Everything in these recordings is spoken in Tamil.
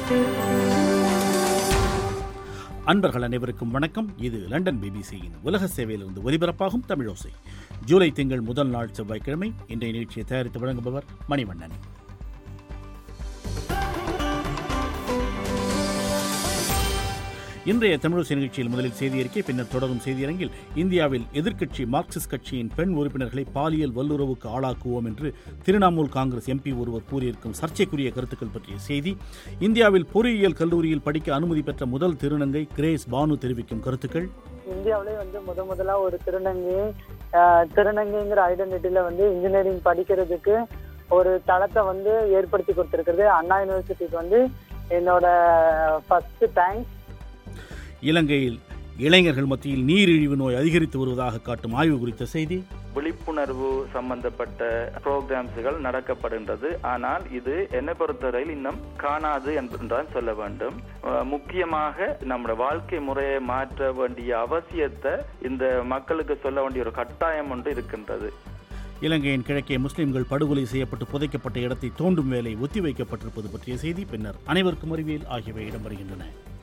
அன்பர்கள் அனைவருக்கும் வணக்கம் இது லண்டன் பிபிசியின் உலக சேவையிலிருந்து ஒலிபரப்பாகும் தமிழோசை ஜூலை திங்கள் முதல் நாள் செவ்வாய்க்கிழமை இன்றைய நிகழ்ச்சியை தயாரித்து வழங்குபவர் மணிவண்ணன் இன்றைய தமிழோசை நிகழ்ச்சியில் முதலில் செய்தி அறிக்கை பின்னர் தொடரும் செய்தியரங்கில் இந்தியாவில் எதிர்க்கட்சி மார்க்சிஸ்ட் கட்சியின் பெண் உறுப்பினர்களை பாலியல் வல்லுறவுக்கு ஆளாக்குவோம் என்று திரிணாமுல் காங்கிரஸ் எம்பி ஒருவர் கூறியிருக்கும் சர்ச்சைக்குரிய கருத்துக்கள் பற்றிய செய்தி இந்தியாவில் பொறியியல் கல்லூரியில் படிக்க அனுமதி பெற்ற முதல் திருநங்கை கிரேஸ் பானு தெரிவிக்கும் கருத்துக்கள் இந்தியாவிலே வந்து முத முதலா ஒரு திருநங்கை திருநங்கைங்கிற ஐடென்டிட்டியில வந்து இன்ஜினியரிங் படிக்கிறதுக்கு ஒரு தளத்தை வந்து ஏற்படுத்தி கொடுத்திருக்கிறது அண்ணா யூனிவர்சிட்டிக்கு வந்து என்னோட ஃபர்ஸ்ட் தேங்க்ஸ் இலங்கையில் இளைஞர்கள் மத்தியில் நீரிழிவு நோய் அதிகரித்து வருவதாக காட்டும் ஆய்வு குறித்த செய்தி விழிப்புணர்வு சம்பந்தப்பட்ட புரோகிராம்ஸ்கள் நடக்கப்படுகின்றது ஆனால் இது என்னை பொறுத்தவரையில் இன்னும் காணாது என்றுதான் சொல்ல வேண்டும் முக்கியமாக நம்முடைய வாழ்க்கை முறையை மாற்ற வேண்டிய அவசியத்தை இந்த மக்களுக்கு சொல்ல வேண்டிய ஒரு கட்டாயம் ஒன்று இருக்கின்றது இலங்கையின் கிழக்கே முஸ்லிம்கள் படுகொலை செய்யப்பட்டு புதைக்கப்பட்ட இடத்தை தோண்டும் வேலை ஒத்திவைக்கப்பட்டிருப்பது பற்றிய செய்தி பின்னர் அனைவருக்கும் அறிவியல் ஆகியவை இடம்பெறுகின்றன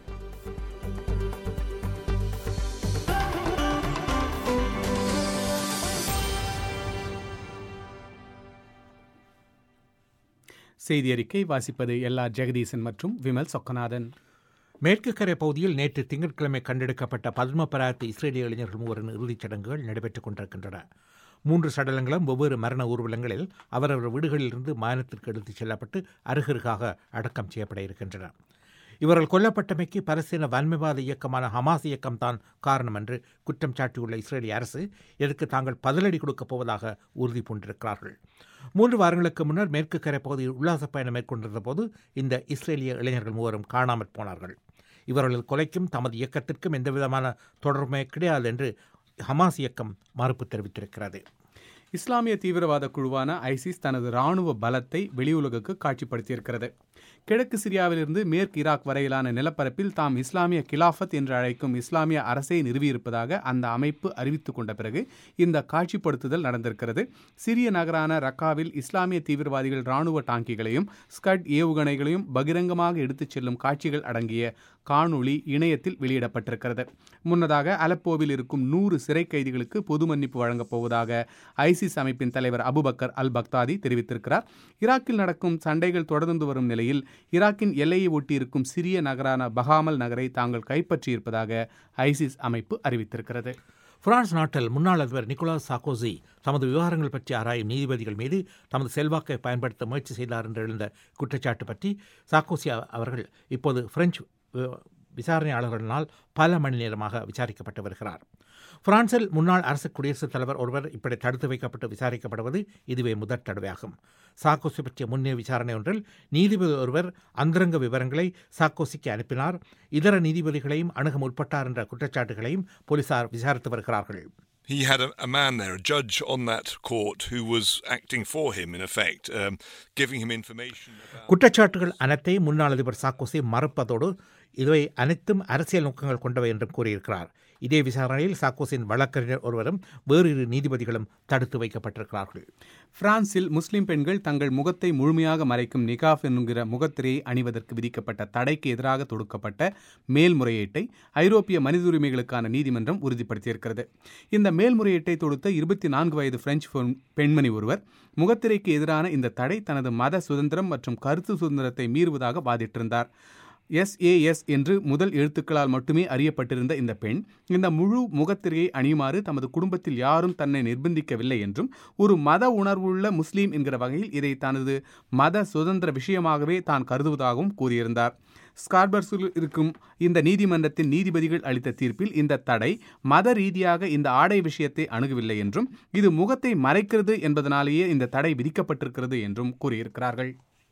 செய்தி அறிக்கை வாசிப்பது எல் ஆர் ஜெகதீசன் மற்றும் விமல் சொக்கநாதன் மேற்கு கரை பகுதியில் நேற்று திங்கட்கிழமை கண்டெடுக்கப்பட்ட பத்ம பராத்து இஸ்ரேலிய இளைஞர்கள் மூவரின் இறுதிச் சடங்குகள் நடைபெற்றுக் கொண்டிருக்கின்றன மூன்று சடலங்களும் வெவ்வேறு மரண ஊர்வலங்களில் அவரவர் வீடுகளிலிருந்து மாநிலத்திற்கு எடுத்துச் செல்லப்பட்டு அருகருகாக அடக்கம் செய்யப்பட இருக்கின்றன இவர்கள் கொல்லப்பட்டமைக்கு பலஸ்தீன வன்மைவாத இயக்கமான ஹமாஸ் இயக்கம்தான் காரணம் என்று குற்றம் சாட்டியுள்ள இஸ்ரேலிய அரசு இதற்கு தாங்கள் பதிலடி கொடுக்கப் போவதாக உறுதி பூண்டிருக்கிறார்கள் மூன்று வாரங்களுக்கு முன்னர் மேற்கு கரை பகுதியில் உல்லாச பயணம் மேற்கொண்டிருந்த போது இந்த இஸ்ரேலிய இளைஞர்கள் மூவரும் காணாமற் போனார்கள் இவர்களது கொலைக்கும் தமது இயக்கத்திற்கும் எந்தவிதமான தொடர்புமே கிடையாது என்று ஹமாஸ் இயக்கம் மறுப்பு தெரிவித்திருக்கிறது இஸ்லாமிய தீவிரவாத குழுவான ஐசிஸ் தனது ராணுவ பலத்தை வெளியுலகுக்கு காட்சிப்படுத்தியிருக்கிறது கிழக்கு சிரியாவிலிருந்து மேற்கு ஈராக் வரையிலான நிலப்பரப்பில் தாம் இஸ்லாமிய கிலாஃபத் என்று அழைக்கும் இஸ்லாமிய அரசை நிறுவியிருப்பதாக அந்த அமைப்பு அறிவித்துக் கொண்ட பிறகு இந்த காட்சிப்படுத்துதல் நடந்திருக்கிறது சிறிய நகரான ரக்காவில் இஸ்லாமிய தீவிரவாதிகள் ராணுவ டாங்கிகளையும் ஸ்கட் ஏவுகணைகளையும் பகிரங்கமாக எடுத்துச் செல்லும் காட்சிகள் அடங்கிய காணொளி இணையத்தில் வெளியிடப்பட்டிருக்கிறது முன்னதாக அலப்போவில் இருக்கும் நூறு சிறை கைதிகளுக்கு பொது மன்னிப்பு வழங்கப் போவதாக ஐசிஸ் அமைப்பின் தலைவர் அபுபக்கர் அல் பக்தாதி தெரிவித்திருக்கிறார் ஈராக்கில் நடக்கும் சண்டைகள் தொடர்ந்து வரும் நிலையில் ஈராக்கின் எல்லையை ஒட்டியிருக்கும் சிறிய நகரான பஹாமல் நகரை தாங்கள் கைப்பற்றியிருப்பதாக ஐசிஸ் அமைப்பு அறிவித்திருக்கிறது பிரான்ஸ் நாட்டில் முன்னாள் அதிபர் நிக்கோலாஸ் சாக்கோசி தமது விவகாரங்கள் பற்றி ஆராயும் நீதிபதிகள் மீது தமது செல்வாக்கை பயன்படுத்த முயற்சி செய்தார் என்று எழுந்த குற்றச்சாட்டு பற்றி சாக்கோசி அவர்கள் இப்போது பிரெஞ்சு விசாரணையாளர்களினால் பல மணி நேரமாக விசாரிக்கப்பட்டு வருகிறார் பிரான்சில் முன்னாள் அரசு குடியரசுத் தலைவர் ஒருவர் இப்படி தடுத்து வைக்கப்பட்டு விசாரிக்கப்படுவது இதுவே முதற் தடவையாகும் சாக்கோசி பற்றிய முன்னே விசாரணை ஒன்றில் நீதிபதி ஒருவர் அந்தரங்க விவரங்களை சாக்கோசிக்கு அனுப்பினார் இதர நீதிபதிகளையும் அணுக முற்பட்டார் என்ற குற்றச்சாட்டுகளையும் போலீசார் விசாரித்து வருகிறார்கள் He had a, a, man there, a judge on that court, who was acting for him, in effect, um, giving him information. About... குற்றச்சாட்டுகள் அனைத்தையும் முன்னாள் அதிபர் சாக்கோசி மறுப்பதோடு இவை அனைத்தும் அரசியல் நோக்கங்கள் கொண்டவை என்றும் கூறியிருக்கிறார் இதே விசாரணையில் சாக்கோசின் வழக்கறிஞர் ஒருவரும் வேறு இரு நீதிபதிகளும் தடுத்து வைக்கப்பட்டிருக்கிறார்கள் பிரான்சில் முஸ்லிம் பெண்கள் தங்கள் முகத்தை முழுமையாக மறைக்கும் நிகாஃப் என்கிற முகத்திரையை அணிவதற்கு விதிக்கப்பட்ட தடைக்கு எதிராக தொடுக்கப்பட்ட மேல்முறையீட்டை ஐரோப்பிய மனித உரிமைகளுக்கான நீதிமன்றம் உறுதிப்படுத்தியிருக்கிறது இந்த மேல்முறையீட்டை தொடுத்த இருபத்தி நான்கு வயது பிரெஞ்சு பெண்மணி ஒருவர் முகத்திரைக்கு எதிரான இந்த தடை தனது மத சுதந்திரம் மற்றும் கருத்து சுதந்திரத்தை மீறுவதாக வாதிட்டிருந்தார் எஸ்ஏஎஸ் என்று முதல் எழுத்துக்களால் மட்டுமே அறியப்பட்டிருந்த இந்த பெண் இந்த முழு முகத்திரையை அணியுமாறு தமது குடும்பத்தில் யாரும் தன்னை நிர்பந்திக்கவில்லை என்றும் ஒரு மத உணர்வுள்ள முஸ்லீம் என்கிற வகையில் இதை தனது மத சுதந்திர விஷயமாகவே தான் கருதுவதாகவும் கூறியிருந்தார் ஸ்கார்பர்ஸில் இருக்கும் இந்த நீதிமன்றத்தின் நீதிபதிகள் அளித்த தீர்ப்பில் இந்த தடை மத ரீதியாக இந்த ஆடை விஷயத்தை அணுகவில்லை என்றும் இது முகத்தை மறைக்கிறது என்பதனாலேயே இந்த தடை விதிக்கப்பட்டிருக்கிறது என்றும் கூறியிருக்கிறார்கள்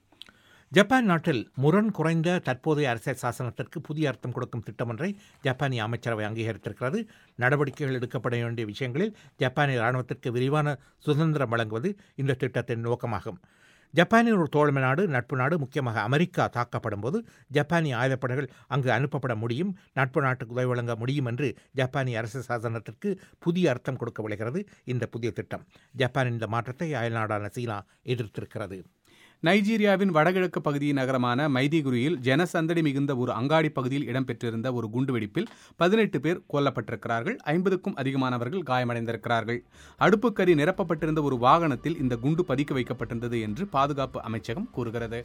ஜப்பான் நாட்டில் முரண் குறைந்த தற்போதைய அரசியல் சாசனத்திற்கு புதிய அர்த்தம் கொடுக்கும் திட்டம் ஒன்றை ஜப்பானிய அமைச்சரவை அங்கீகரித்திருக்கிறது நடவடிக்கைகள் எடுக்கப்பட வேண்டிய விஷயங்களில் ஜப்பானிய இராணுவத்திற்கு விரிவான சுதந்திரம் வழங்குவது இந்த திட்டத்தின் நோக்கமாகும் ஜப்பானின் ஒரு தோழமை நாடு நட்பு நாடு முக்கியமாக அமெரிக்கா தாக்கப்படும் போது ஜப்பானிய ஆயுதப்படைகள் அங்கு அனுப்பப்பட முடியும் நட்பு நாட்டுக்கு உதவி வழங்க முடியும் என்று ஜப்பானிய அரசு சாசனத்திற்கு புதிய அர்த்தம் கொடுக்க விளைகிறது இந்த புதிய திட்டம் ஜப்பானின் இந்த மாற்றத்தை அயல்நாடான சீனா எதிர்த்திருக்கிறது நைஜீரியாவின் வடகிழக்கு பகுதியின் நகரமான மைதிகுரியில் ஜனசந்தடி மிகுந்த ஒரு அங்காடி பகுதியில் இடம்பெற்றிருந்த ஒரு குண்டுவெடிப்பில் பதினெட்டு பேர் கொல்லப்பட்டிருக்கிறார்கள் ஐம்பதுக்கும் அதிகமானவர்கள் காயமடைந்திருக்கிறார்கள் அடுப்புக்கறி நிரப்பப்பட்டிருந்த ஒரு வாகனத்தில் இந்த குண்டு பதுக்கி வைக்கப்பட்டிருந்தது என்று பாதுகாப்பு அமைச்சகம் கூறுகிறது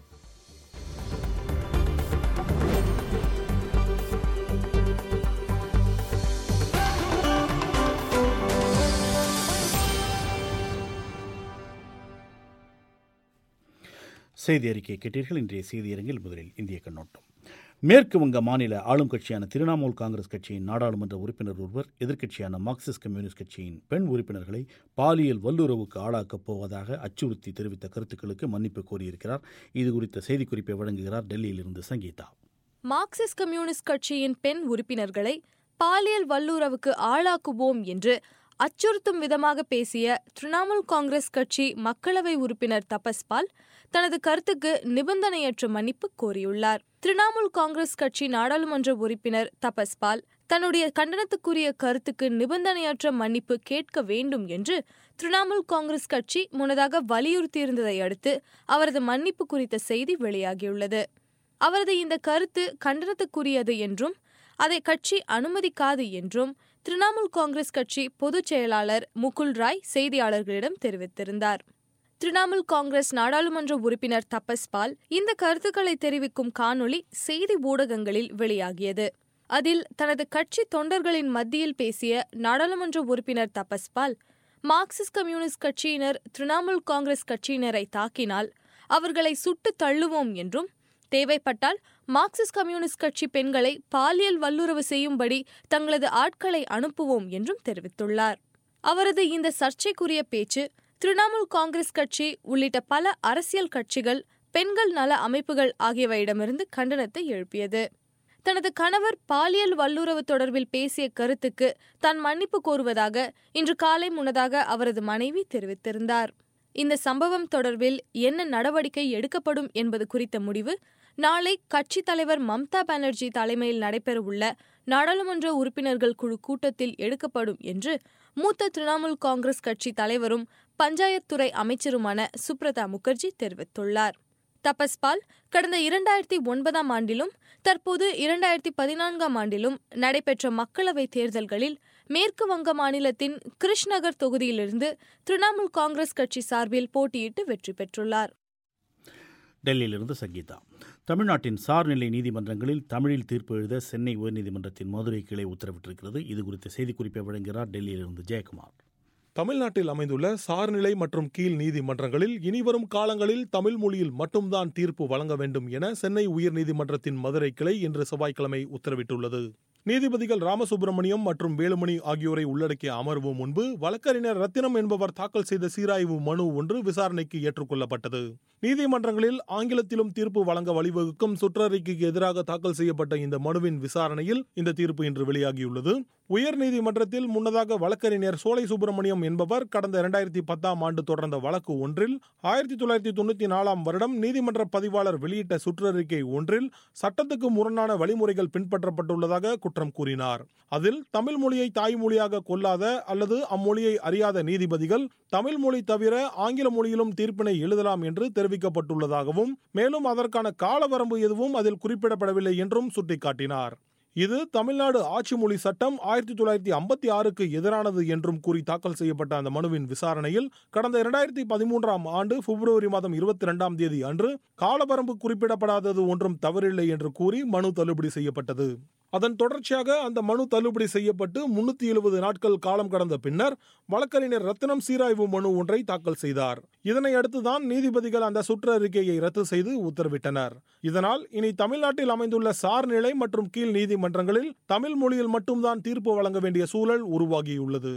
செய்தி அறிக்கை கேட்டீர்கள் இன்றைய செய்தியரங்கில் முதலில் இந்திய கண்ணோட்டம் மேற்கு வங்க மாநில ஆளும் கட்சியான திரிணாமுல் காங்கிரஸ் கட்சியின் நாடாளுமன்ற உறுப்பினர் ஒருவர் எதிர்க்கட்சியான மார்க்சிஸ்ட் கம்யூனிஸ்ட் கட்சியின் பெண் உறுப்பினர்களை பாலியல் வல்லுறவுக்கு ஆளாக்கப் போவதாக அச்சுறுத்தி தெரிவித்த கருத்துக்களுக்கு மன்னிப்பு கோரியிருக்கிறார் இது குறித்த செய்திக்குறிப்பை வழங்குகிறார் டெல்லியிலிருந்து சங்கீதா மார்க்சிஸ்ட் கம்யூனிஸ்ட் கட்சியின் பெண் உறுப்பினர்களை பாலியல் வல்லுறவுக்கு ஆளாக்குவோம் என்று அச்சுறுத்தும் விதமாக பேசிய திரிணாமுல் காங்கிரஸ் கட்சி மக்களவை உறுப்பினர் தபஸ்பால் தனது கருத்துக்கு நிபந்தனையற்ற மன்னிப்பு கோரியுள்ளார் திரிணாமுல் காங்கிரஸ் கட்சி நாடாளுமன்ற உறுப்பினர் தபஸ்பால் தன்னுடைய கண்டனத்துக்குரிய கருத்துக்கு நிபந்தனையற்ற மன்னிப்பு கேட்க வேண்டும் என்று திரிணாமுல் காங்கிரஸ் கட்சி முன்னதாக வலியுறுத்தியிருந்ததை அடுத்து அவரது மன்னிப்பு குறித்த செய்தி வெளியாகியுள்ளது அவரது இந்த கருத்து கண்டனத்துக்குரியது என்றும் அதை கட்சி அனுமதிக்காது என்றும் திரிணாமுல் காங்கிரஸ் கட்சி பொதுச் செயலாளர் முகுல் ராய் செய்தியாளர்களிடம் தெரிவித்திருந்தார் திரிணாமுல் காங்கிரஸ் நாடாளுமன்ற உறுப்பினர் தபஸ்பால் இந்த கருத்துக்களை தெரிவிக்கும் காணொளி செய்தி ஊடகங்களில் வெளியாகியது அதில் தனது கட்சி தொண்டர்களின் மத்தியில் பேசிய நாடாளுமன்ற உறுப்பினர் தபஸ்பால் மார்க்சிஸ்ட் கம்யூனிஸ்ட் கட்சியினர் திரிணாமுல் காங்கிரஸ் கட்சியினரை தாக்கினால் அவர்களை சுட்டு தள்ளுவோம் என்றும் தேவைப்பட்டால் மார்க்சிஸ்ட் கம்யூனிஸ்ட் கட்சி பெண்களை பாலியல் வல்லுறவு செய்யும்படி தங்களது ஆட்களை அனுப்புவோம் என்றும் தெரிவித்துள்ளார் அவரது இந்த சர்ச்சைக்குரிய பேச்சு திரிணாமுல் காங்கிரஸ் கட்சி உள்ளிட்ட பல அரசியல் கட்சிகள் பெண்கள் நல அமைப்புகள் ஆகியவையிடமிருந்து கண்டனத்தை எழுப்பியது தனது கணவர் பாலியல் வல்லுறவு தொடர்பில் பேசிய கருத்துக்கு தான் மன்னிப்பு கோருவதாக இன்று காலை முன்னதாக அவரது மனைவி தெரிவித்திருந்தார் இந்த சம்பவம் தொடர்பில் என்ன நடவடிக்கை எடுக்கப்படும் என்பது குறித்த முடிவு நாளை கட்சித் தலைவர் மம்தா பானர்ஜி தலைமையில் நடைபெறவுள்ள நாடாளுமன்ற உறுப்பினர்கள் குழு கூட்டத்தில் எடுக்கப்படும் என்று மூத்த திரிணாமுல் காங்கிரஸ் கட்சி தலைவரும் பஞ்சாயத் துறை அமைச்சருமான சுப்ரதா முகர்ஜி தெரிவித்துள்ளார் தபஸ்பால் கடந்த இரண்டாயிரத்தி ஒன்பதாம் ஆண்டிலும் தற்போது இரண்டாயிரத்தி பதினான்காம் ஆண்டிலும் நடைபெற்ற மக்களவைத் தேர்தல்களில் மேற்கு வங்க மாநிலத்தின் கிருஷ்ணகர் தொகுதியிலிருந்து திரிணாமுல் காங்கிரஸ் கட்சி சார்பில் போட்டியிட்டு வெற்றி பெற்றுள்ளார் டெல்லியிலிருந்து சங்கீதா தமிழ்நாட்டின் சார்நிலை நீதிமன்றங்களில் தமிழில் தீர்ப்பு எழுத சென்னை உயர்நீதிமன்றத்தின் மதுரை கிளை உத்தரவிட்டிருக்கிறது இது குறித்த செய்திக்குறிப்பை வழங்குகிறார் டெல்லியிலிருந்து ஜெயக்குமார் தமிழ்நாட்டில் அமைந்துள்ள சார்நிலை மற்றும் கீழ் நீதிமன்றங்களில் இனிவரும் காலங்களில் தமிழ் மொழியில் மட்டும்தான் தீர்ப்பு வழங்க வேண்டும் என சென்னை உயர்நீதிமன்றத்தின் மதுரை கிளை இன்று செவ்வாய்க்கிழமை உத்தரவிட்டுள்ளது நீதிபதிகள் ராமசுப்பிரமணியம் மற்றும் வேலுமணி ஆகியோரை உள்ளடக்கிய அமர்வு முன்பு வழக்கறிஞர் ரத்தினம் என்பவர் தாக்கல் செய்த சீராய்வு மனு ஒன்று விசாரணைக்கு ஏற்றுக்கொள்ளப்பட்டது நீதிமன்றங்களில் ஆங்கிலத்திலும் தீர்ப்பு வழங்க வழிவகுக்கும் சுற்றறிக்கைக்கு எதிராக தாக்கல் செய்யப்பட்ட இந்த மனுவின் விசாரணையில் இந்த தீர்ப்பு இன்று வெளியாகியுள்ளது உயர்நீதிமன்றத்தில் முன்னதாக வழக்கறிஞர் சோலை சுப்பிரமணியம் என்பவர் கடந்த இரண்டாயிரத்தி பத்தாம் ஆண்டு தொடர்ந்த வழக்கு ஒன்றில் ஆயிரத்தி தொள்ளாயிரத்தி தொண்ணூத்தி நாலாம் வருடம் நீதிமன்ற பதிவாளர் வெளியிட்ட சுற்றறிக்கை ஒன்றில் சட்டத்துக்கு முரணான வழிமுறைகள் பின்பற்றப்பட்டுள்ளதாக குற்றம் கூறினார் அதில் தமிழ் மொழியை தாய்மொழியாக கொள்ளாத அல்லது அம்மொழியை அறியாத நீதிபதிகள் தமிழ் மொழி தவிர ஆங்கில மொழியிலும் தீர்ப்பினை எழுதலாம் என்று தெரிவிக்கப்பட்டுள்ளதாகவும் மேலும் அதற்கான காலவரம்பு எதுவும் அதில் குறிப்பிடப்படவில்லை என்றும் சுட்டிக்காட்டினார் இது தமிழ்நாடு ஆட்சி மொழி சட்டம் ஆயிரத்தி தொள்ளாயிரத்தி ஐம்பத்தி ஆறுக்கு எதிரானது என்றும் கூறி தாக்கல் செய்யப்பட்ட அந்த மனுவின் விசாரணையில் கடந்த இரண்டாயிரத்தி பதிமூன்றாம் ஆண்டு பிப்ரவரி மாதம் இருபத்தி இரண்டாம் தேதி அன்று காலவரம்பு குறிப்பிடப்படாதது ஒன்றும் தவறில்லை என்று கூறி மனு தள்ளுபடி செய்யப்பட்டது அதன் தொடர்ச்சியாக அந்த மனு தள்ளுபடி செய்யப்பட்டு முன்னூத்தி எழுபது நாட்கள் காலம் கடந்த பின்னர் வழக்கறிஞர் ரத்தினம் சீராய்வு மனு ஒன்றை தாக்கல் செய்தார் இதனை அடுத்துதான் நீதிபதிகள் அந்த சுற்றறிக்கையை ரத்து செய்து உத்தரவிட்டனர் இதனால் இனி தமிழ்நாட்டில் அமைந்துள்ள சார்நிலை மற்றும் கீழ் நீதிமன்றங்களில் தமிழ் மொழியில் மட்டும்தான் தீர்ப்பு வழங்க வேண்டிய சூழல் உருவாகியுள்ளது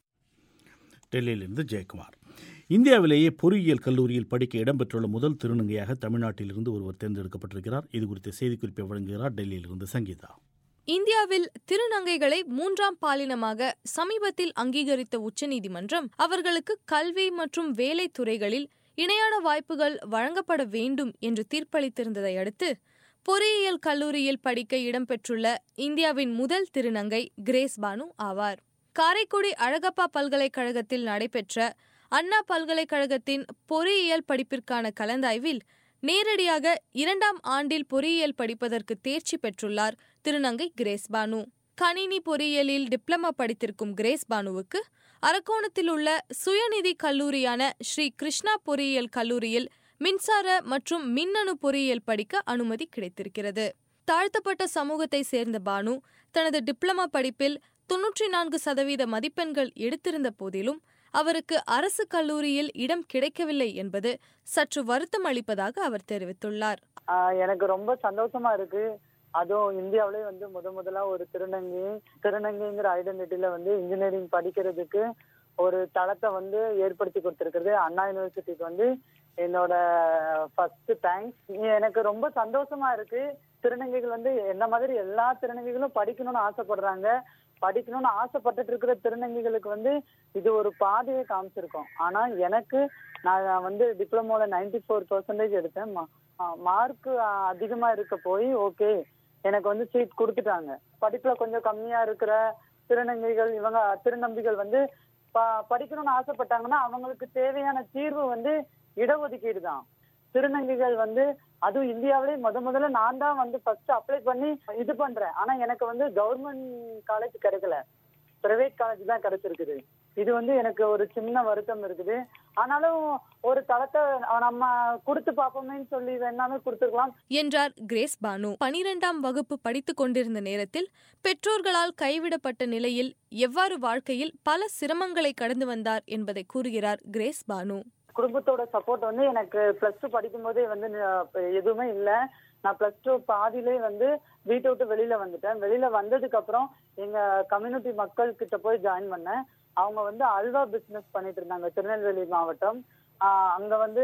டெல்லியிலிருந்து ஜெயக்குமார் இந்தியாவிலேயே பொறியியல் கல்லூரியில் படிக்க இடம்பெற்றுள்ள முதல் திருநங்கையாக தமிழ்நாட்டிலிருந்து ஒருவர் தேர்ந்தெடுக்கப்பட்டிருக்கிறார் இது குறித்த செய்திக்குறிப்பை வழங்குகிறார் டெல்லியிலிருந்து சங்கீதா இந்தியாவில் திருநங்கைகளை மூன்றாம் பாலினமாக சமீபத்தில் அங்கீகரித்த உச்சநீதிமன்றம் அவர்களுக்கு கல்வி மற்றும் வேலை துறைகளில் இணையான வாய்ப்புகள் வழங்கப்பட வேண்டும் என்று தீர்ப்பளித்திருந்ததை அடுத்து பொறியியல் கல்லூரியில் படிக்க இடம்பெற்றுள்ள இந்தியாவின் முதல் திருநங்கை கிரேஸ் பானு ஆவார் காரைக்குடி அழகப்பா பல்கலைக்கழகத்தில் நடைபெற்ற அண்ணா பல்கலைக்கழகத்தின் பொறியியல் படிப்பிற்கான கலந்தாய்வில் நேரடியாக இரண்டாம் ஆண்டில் பொறியியல் படிப்பதற்கு தேர்ச்சி பெற்றுள்ளார் திருநங்கை கிரேஸ் பானு கணினி பொறியியலில் டிப்ளமா படித்திருக்கும் கிரேஸ் பானுவுக்கு அரக்கோணத்தில் உள்ள சுயநிதி கல்லூரியான ஸ்ரீ கிருஷ்ணா பொறியியல் கல்லூரியில் மின்சார மற்றும் மின்னணு பொறியியல் படிக்க அனுமதி கிடைத்திருக்கிறது தாழ்த்தப்பட்ட சமூகத்தை சேர்ந்த பானு தனது டிப்ளமா படிப்பில் தொன்னூற்றி நான்கு சதவீத மதிப்பெண்கள் எடுத்திருந்த போதிலும் அவருக்கு அரசு கல்லூரியில் இடம் கிடைக்கவில்லை என்பது சற்று வருத்தம் அளிப்பதாக அவர் தெரிவித்துள்ளார் ஆஹ் எனக்கு ரொம்ப சந்தோஷமா இருக்கு அதுவும் இந்தியாவிலே வந்து முத முதலா ஒரு திருநங்கை திருநங்கைங்கிற ஐடென்டிட்டில வந்து இன்ஜினியரிங் படிக்கிறதுக்கு ஒரு தளத்தை வந்து ஏற்படுத்தி கொடுத்திருக்கிறது அண்ணா யூனிவர்சிட்டிக்கு வந்து என்னோட ஃபர்ஸ்ட் தேங்க்ஸ் எனக்கு ரொம்ப சந்தோஷமா இருக்கு திருநங்கைகள் வந்து என்ன மாதிரி எல்லா திருநங்கைகளும் படிக்கணும்னு ஆசைப்படுறாங்க படிக்கணும்னு ஆசைப்பட்டுட்டு இருக்கிற திருநங்கைகளுக்கு வந்து இது ஒரு பாதையை காமிச்சிருக்கோம் ஆனா எனக்கு நான் வந்து டிப்ளமோல நைன்டி ஃபோர் பர்சன்டேஜ் எடுத்தேன் மார்க் அதிகமா இருக்க போய் ஓகே எனக்கு வந்து சீட் கொடுத்துட்டாங்க படிப்புல கொஞ்சம் கம்மியா இருக்கிற திருநங்கைகள் இவங்க திருநம்பிகள் வந்து ப- படிக்கணும்னு ஆசைப்பட்டாங்கன்னா அவங்களுக்கு தேவையான தீர்வு வந்து இடஒதுக்கீடு தான் திருநங்கைகள் வந்து அதுவும் இந்தியாவிலே முத முதல்ல நான் தான் வந்து ஃபர்ஸ்ட் அப்ளை பண்ணி இது பண்றேன் ஆனா எனக்கு வந்து கவர்மெண்ட் காலேஜ் கிடைக்கல பிரைவேட் காலேஜ் தான் கிடைச்சிருக்குது இது வந்து எனக்கு ஒரு சின்ன வருத்தம் இருக்குது ஆனாலும் ஒரு தளத்தை நம்ம கொடுத்து பார்ப்போமேன்னு சொல்லி வேணாலும் கொடுத்துருக்கலாம் என்றார் கிரேஸ் பானு பனிரெண்டாம் வகுப்பு படித்துக் கொண்டிருந்த நேரத்தில் பெற்றோர்களால் கைவிடப்பட்ட நிலையில் எவ்வாறு வாழ்க்கையில் பல சிரமங்களை கடந்து வந்தார் என்பதை கூறுகிறார் கிரேஸ் பானு குடும்பத்தோட சப்போர்ட் வந்து எனக்கு பிளஸ் டூ படிக்கும் போதே வந்து ந- எதுவுமே இல்ல நான் பிளஸ் டூ பாதியிலே வந்து வீட்டை விட்டு வெளியில வந்துட்டேன் வெளியில வந்ததுக்கு அப்புறம் எங்க கம்யூனிட்டி மக்கள் கிட்ட போய் ஜாயின் பண்ணேன் அவங்க வந்து அல்வா பிசினஸ் பண்ணிட்டு இருந்தாங்க திருநெல்வேலி மாவட்டம் ஆஹ் அங்க வந்து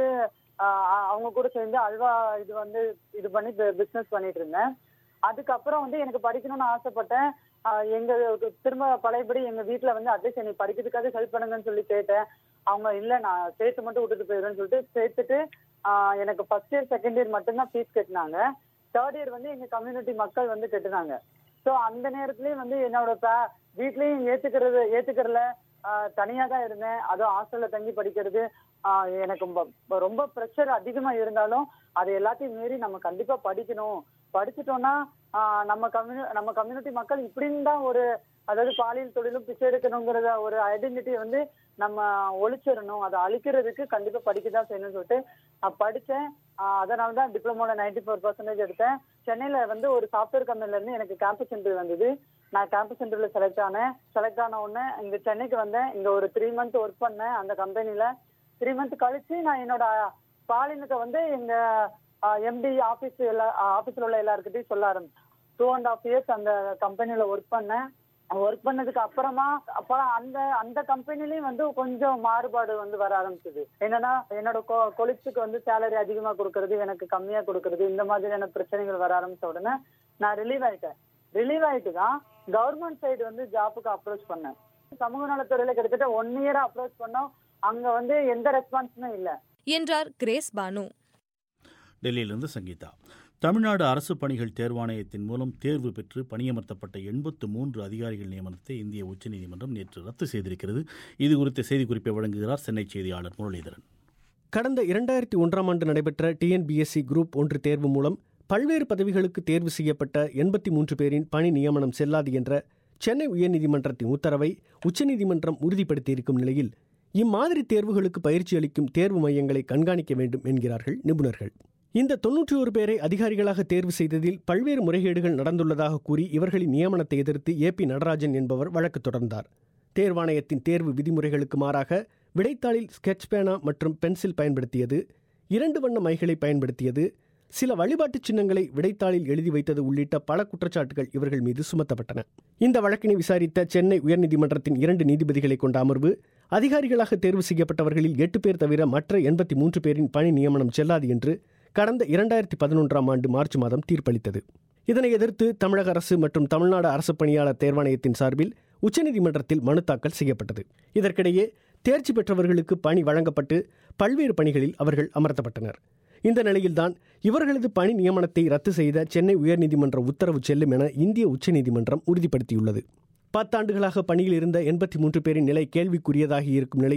ஆஹ் அவங்க கூட சேர்ந்து அல்வா இது வந்து இது பண்ணி பிசினஸ் பண்ணிட்டு இருந்தேன் அதுக்கப்புறம் வந்து எனக்கு படிக்கணும்னு ஆசைப்பட்டேன் ஆஹ் எங்க திரும்ப பழையபடி எங்க வீட்ல வந்து அட்லீஸ்ட் எனக்கு படிக்கிறதுக்காக ஹெல்ப் பண்ணுங்கன்னு சொல்லி கேட்டேன் அவங்க இல்ல நான் சேர்த்து மட்டும் விட்டுட்டு போயிடுறேன்னு சொல்லிட்டு சேர்த்துட்டு ஆஹ் எனக்கு ஃபர்ஸ்ட் இயர் செகண்ட் இயர் மட்டும்தான் ஃபீஸ் கட்டினாங்க தேர்ட் இயர் வந்து எங்க கம்யூனிட்டி மக்கள் வந்து கட்டுனாங்க ஸோ அந்த நேரத்துலயும் வந்து என்னோட பே- வீட்லயும் ஏத்துக்கிறது ஏத்துக்கிறதுல ஆஹ் தனியா தான் இருந்தேன் அதுவும் ஹாஸ்டல்ல தங்கி படிக்கிறது ஆஹ் எனக்கு ரொம்ப- ரொம்ப ப்ரெஷர் அதிகமா இருந்தாலும் அது எல்லாத்தையும் மீறி நம்ம கண்டிப்பா படிக்கணும் படிச்சுட்டோம்னா ஆஹ் நம்ம கம்யூனி நம்ம கம்யூனிட்டி மக்கள் இப்படின்னு தான் ஒரு அதாவது பாலியல் தொழிலும் பிச்சை எடுக்கணுங்கிறத ஒரு ஐடென்டிட்டியை வந்து நம்ம ஒழிச்சிடணும் அதை அழிக்கிறதுக்கு கண்டிப்பா படிக்க தான் செய்யணும்னு சொல்லிட்டு நான் படிச்சேன் ஆஹ் அதனால தான் டிப்ளமோல நைன்டி ஃபோர் பர்சன்டேஜ் எடுத்தேன் சென்னையில வந்து ஒரு சாஃப்ட்வேர் கம்பெனில இருந்து எனக்கு கேம்பஸ் இன்டர்வியூ வந்தது நான் கேம்பஸ் இன்டர்வியூல செலக்ட் ஆனேன் செலக்ட் ஆன உடனே இங்க சென்னைக்கு வந்தேன் இங்க ஒரு த்ரீ மந்த் ஒர்க் பண்ணேன் அந்த கம்பெனில த்ரீ மந்த் கழிச்சு நான் என்னோட பாலினத்தை வந்து எங்க எம்டி ஆபீஸ் எல்லா ஆபீஸ்ல உள்ள எல்லாருக்கிட்டையும் சொல்ல ஆரம்பிச்சேன் டூ அண்ட் ஹாஃப் இயர்ஸ் அந்த கம்பெனில ஒர்க் பண்ணேன் ஒர்க் பண்ணதுக்கு அப்புறமா அப்புறம் அந்த அந்த கம்பெனிலயும் வந்து கொஞ்சம் மாறுபாடு வந்து வர ஆரம்பிச்சது என்னன்னா என்னோட கொலிக்ஸுக்கு வந்து சேலரி அதிகமா கொடுக்கறது எனக்கு கம்மியா கொடுக்கறது இந்த மாதிரியான பிரச்சனைகள் வர ஆரம்பிச்ச உடனே நான் ரிலீவ் ஆயிட்டேன் ரிலீவ் ஆயிட்டு தான் கவர்மெண்ட் சைடு வந்து ஜாப்புக்கு அப்ரோச் பண்ணேன் சமூக நலத்துறையில கிட்டத்தட்ட ஒன் இயரா அப்ரோச் பண்ணோம் அங்க வந்து எந்த ரெஸ்பான்ஸுமே இல்ல என்றார் கிரேஸ் பானு டெல்லியிலிருந்து சங்கீதா தமிழ்நாடு அரசு பணிகள் தேர்வாணையத்தின் மூலம் தேர்வு பெற்று பணியமர்த்தப்பட்ட எண்பத்து மூன்று அதிகாரிகள் நியமனத்தை இந்திய உச்சநீதிமன்றம் நேற்று ரத்து செய்திருக்கிறது இது குறித்த செய்திக்குறிப்பை வழங்குகிறார் சென்னை செய்தியாளர் முரளிதரன் கடந்த இரண்டாயிரத்தி ஒன்றாம் ஆண்டு நடைபெற்ற டிஎன்பிஎஸ்சி குரூப் ஒன்று தேர்வு மூலம் பல்வேறு பதவிகளுக்கு தேர்வு செய்யப்பட்ட எண்பத்தி மூன்று பேரின் பணி நியமனம் செல்லாது என்ற சென்னை உயர்நீதிமன்றத்தின் உத்தரவை உச்சநீதிமன்றம் உறுதிப்படுத்தியிருக்கும் நிலையில் இம்மாதிரி தேர்வுகளுக்கு பயிற்சி அளிக்கும் தேர்வு மையங்களை கண்காணிக்க வேண்டும் என்கிறார்கள் நிபுணர்கள் இந்த தொன்னூற்றி ஒரு பேரை அதிகாரிகளாக தேர்வு செய்ததில் பல்வேறு முறைகேடுகள் நடந்துள்ளதாக கூறி இவர்களின் நியமனத்தை எதிர்த்து ஏ பி நடராஜன் என்பவர் வழக்கு தொடர்ந்தார் தேர்வாணையத்தின் தேர்வு விதிமுறைகளுக்கு மாறாக விடைத்தாளில் ஸ்கெட்ச் பேனா மற்றும் பென்சில் பயன்படுத்தியது இரண்டு வண்ண மைகளை பயன்படுத்தியது சில வழிபாட்டுச் சின்னங்களை விடைத்தாளில் எழுதி வைத்தது உள்ளிட்ட பல குற்றச்சாட்டுகள் இவர்கள் மீது சுமத்தப்பட்டன இந்த வழக்கினை விசாரித்த சென்னை உயர்நீதிமன்றத்தின் இரண்டு நீதிபதிகளை கொண்ட அமர்வு அதிகாரிகளாக தேர்வு செய்யப்பட்டவர்களில் எட்டு பேர் தவிர மற்ற எண்பத்தி மூன்று பேரின் பணி நியமனம் செல்லாது என்று கடந்த இரண்டாயிரத்தி பதினொன்றாம் ஆண்டு மார்ச் மாதம் தீர்ப்பளித்தது இதனை எதிர்த்து தமிழக அரசு மற்றும் தமிழ்நாடு அரசு பணியாளர் தேர்வாணையத்தின் சார்பில் உச்சநீதிமன்றத்தில் மனு தாக்கல் செய்யப்பட்டது இதற்கிடையே தேர்ச்சி பெற்றவர்களுக்கு பணி வழங்கப்பட்டு பல்வேறு பணிகளில் அவர்கள் அமர்த்தப்பட்டனர் இந்த நிலையில்தான் இவர்களது பணி நியமனத்தை ரத்து செய்த சென்னை உயர்நீதிமன்ற உத்தரவு செல்லும் என இந்திய உச்சநீதிமன்றம் உறுதிப்படுத்தியுள்ளது பத்தாண்டுகளாக பணியில் இருந்த எண்பத்தி மூன்று பேரின் நிலை கேள்விக்குரியதாகி இருக்கும் நிலையில்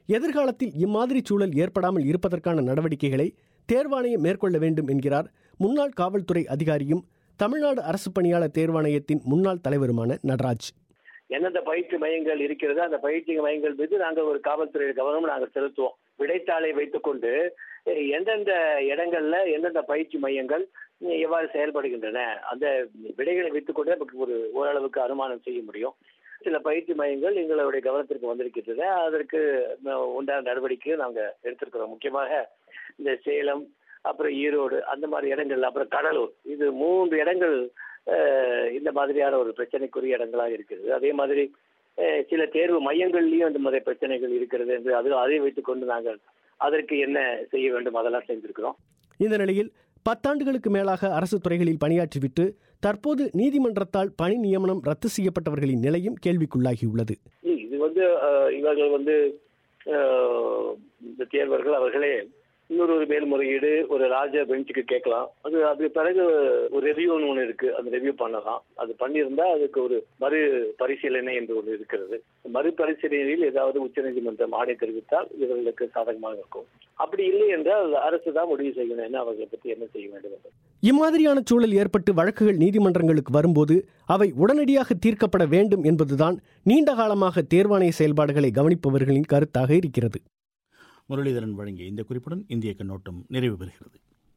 எதிர்காலத்தில் இம்மாதிரி சூழல் ஏற்படாமல் இருப்பதற்கான நடவடிக்கைகளை தேர்வாணையம் மேற்கொள்ள வேண்டும் என்கிறார் முன்னாள் காவல்துறை அதிகாரியும் தமிழ்நாடு அரசு பணியாளர் தேர்வாணையத்தின் முன்னாள் தலைவருமான நடராஜ் எந்தெந்த பயிற்சி மையங்கள் இருக்கிறதோ அந்த பயிற்சி மையங்கள் மீது நாங்கள் ஒரு காவல்துறை கவனம் நாங்கள் செலுத்துவோம் விடைத்தாளை வைத்துக்கொண்டு அஹ், எந்தெந்த இடங்கள்ல எந்தெந்த பயிற்சி மையங்கள் அஹ், எவ்வாறு செயல்படுகின்றன அந்த விடைகளை வைத்துக்கொண்டு நமக்கு ஒரு ஓரளவுக்கு அனுமானம் செய்ய முடியும் சில பயிற்சி மையங்கள் எங்களுடைய கவனத்திற்கு வந்திருக்கின்றன அதற்கு அஹ், உண்டான நடவடிக்கையை நாங்கள் எடுத்திருக்கிறோம் முக்கியமாக இந்த சேலம் அப்புறம் ஈரோடு அந்த மாதிரி இடங்கள் அப்புறம் கடலூர் இது மூன்று இடங்கள் அஹ், இந்த மாதிரியான ஒரு பிரச்சனைக்குரிய இடங்களாக இருக்கிறது அதே மாதிரி அஹ், சில தேர்வு மையங்கள்லயும் இந்த மாதிரி பிரச்சனைகள் இருக்கிறது என்று அது அதை வைத்துக்கொண்டு நாங்கள் அதற்கு என்ன செய்ய வேண்டும் அதெல்லாம் செஞ்சிருக்கிறோம் இந்த நிலையில் பத்தாண்டுகளுக்கு மேலாக அரசு துறைகளில் பணியாற்றிவிட்டு தற்போது நீதிமன்றத்தால் பணி நியமனம் ரத்து செய்யப்பட்டவர்களின் நிலையும் கேள்விக்குள்ளாகியுள்ளது இது வந்து அஹ், இவர்கள் வந்து அஹ், இந்த தேர்வர்கள் அவர்களே இன்னொரு ஒரு மேல்முறையீடு ஒரு ராஜ பெஞ்சுக்கு கேட்கலாம் அது அது பிறகு ஒரு ரெவியூன்னு ஒன்று இருக்கு அந்த ரெவியூ பண்ணலாம் அது பண்ணியிருந்தா அதுக்கு ஒரு மறு பரிசீலனை என்று ஒன்று இருக்கிறது மறு பரிசீலனையில் ஏதாவது உச்சநீதிமன்றம் ஆணை தெரிவித்தால் இவர்களுக்கு சாதகமாக இருக்கும் அப்படி இல்லை என்றால் அரசு தான் முடிவு செய்யணும் என்ன அவர்களை பற்றி என்ன செய்ய வேண்டும் என்று இம்மாதிரியான சூழல் ஏற்பட்டு வழக்குகள் நீதிமன்றங்களுக்கு வரும்போது அவை உடனடியாக தீர்க்கப்பட வேண்டும் என்பதுதான் நீண்ட காலமாக தேர்வாணைய செயல்பாடுகளை கவனிப்பவர்களின் கருத்தாக இருக்கிறது முரளிதரன் வழங்கிய இந்த குறிப்புடன் இந்திய கண்ணோட்டம் நிறைவு பெறுகிறது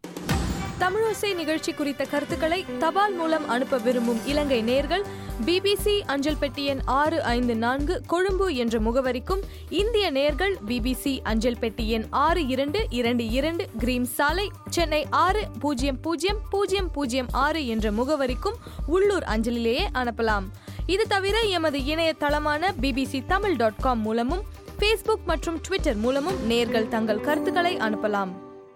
தமிழோசை நிகழ்ச்சி குறித்த கருத்துக்களை தபால் மூலம் அனுப்ப விரும்பும் இலங்கை நேர்கள் பிபிசி அஞ்சல் பெட்டி எண் ஆறு ஐந்து நான்கு கொழும்பு என்ற முகவரிக்கும் இந்திய நேர்கள் பிபிசி அஞ்சல் பெட்டி எண் ஆறு இரண்டு இரண்டு இரண்டு கிரீம் சாலை சென்னை ஆறு பூஜ்ஜியம் பூஜ்ஜியம் பூஜ்ஜியம் பூஜ்ஜியம் ஆறு என்ற முகவரிக்கும் உள்ளூர் அஞ்சலிலேயே அனுப்பலாம் இது தவிர எமது இணையதளமான பிபிசி தமிழ் டாட் காம் மூலமும் ஃபேஸ்புக் மற்றும் ட்விட்டர் மூலமும் நேர்கள் தங்கள் கருத்துக்களை அனுப்பலாம்